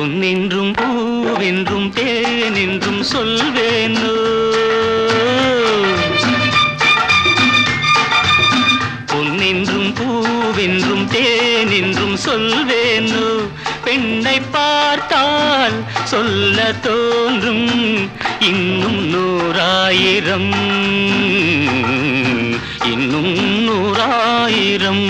பொன்னென்றும் பூவென்றும் தேனென்றும் சொல்வேனோ பொன்னென்றும் பூவென்றும் தேனென்றும் சொல்வேனோ பெண்ணை பார்த்தால் சொல்ல தோன்றும் இன்னும் நூறாயிரம் இன்னும் நூறாயிரம்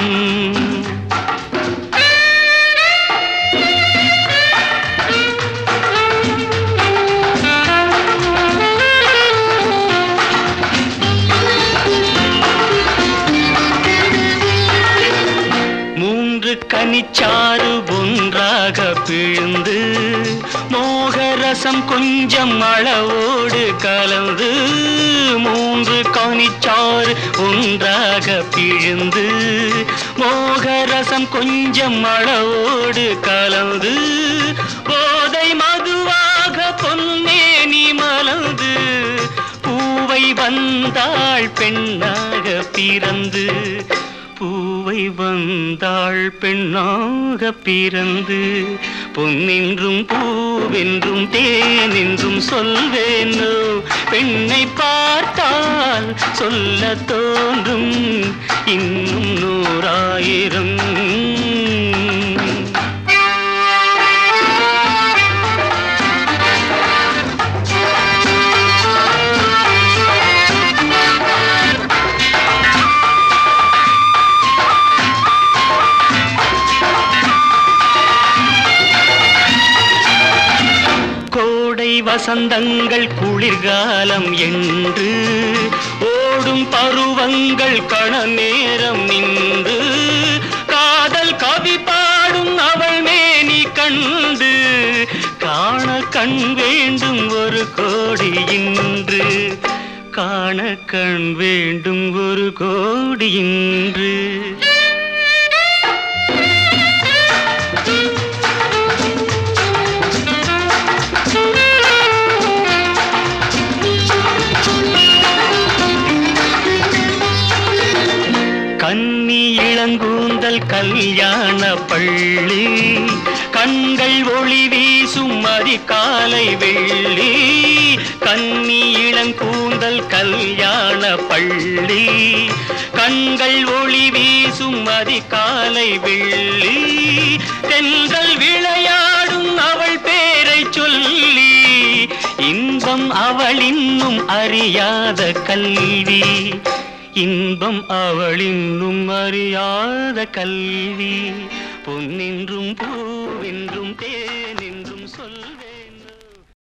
மூன்று கனிச்சாறு ஒன்றாக பிழிந்து மோகரசம் கொஞ்சம் அளவோடு கலந்து மூன்று கனிச்சாறு ஒன்றாக பிழிந்து மோகரசம் கொஞ்சம் அளவோடு கலந்து போதை மதுவாக பொன்னேனி மலர்ந்து பூவை வந்தாள் பெண்ணாக பிறந்து பூவை வந்தாள் பெண்ணாக பிறந்து பொன்னென்றும் பூவென்றும் தேனென்றும் சொல்வேனோ பெண்ணை பார்த்தால் சொல்ல தோன்றும் இன்னும் நூறாயிரம் கோடை வசந்தங்கள் குளிர்காலம் என்று ஓடும் பருவங்கள் கண நேரம் நின்று காதல் கவி பாடும் அவள் மேனி கண்டு காண கண் வேண்டும் ஒரு கோடி இன்று காண கண் வேண்டும் ஒரு கோடி இன்று கன்னி இளங்கூந்தல் கல்யாண பள்ளி கண்கள் ஒளி வீசும் அதிகாலை வெள்ளி கன்னி இளங்கூந்தல் கல்யாண பள்ளி கண்கள் ஒளி வீசும் அதிகாலை வெள்ளி தென்றல் விளையாடும் அவள் பேரை சொல்லி இன்பம் அவள் இன்னும் அறியாத கல்வி இன்பம் அவள் இன்னும் அறியாத கல்வி பொன்னின்று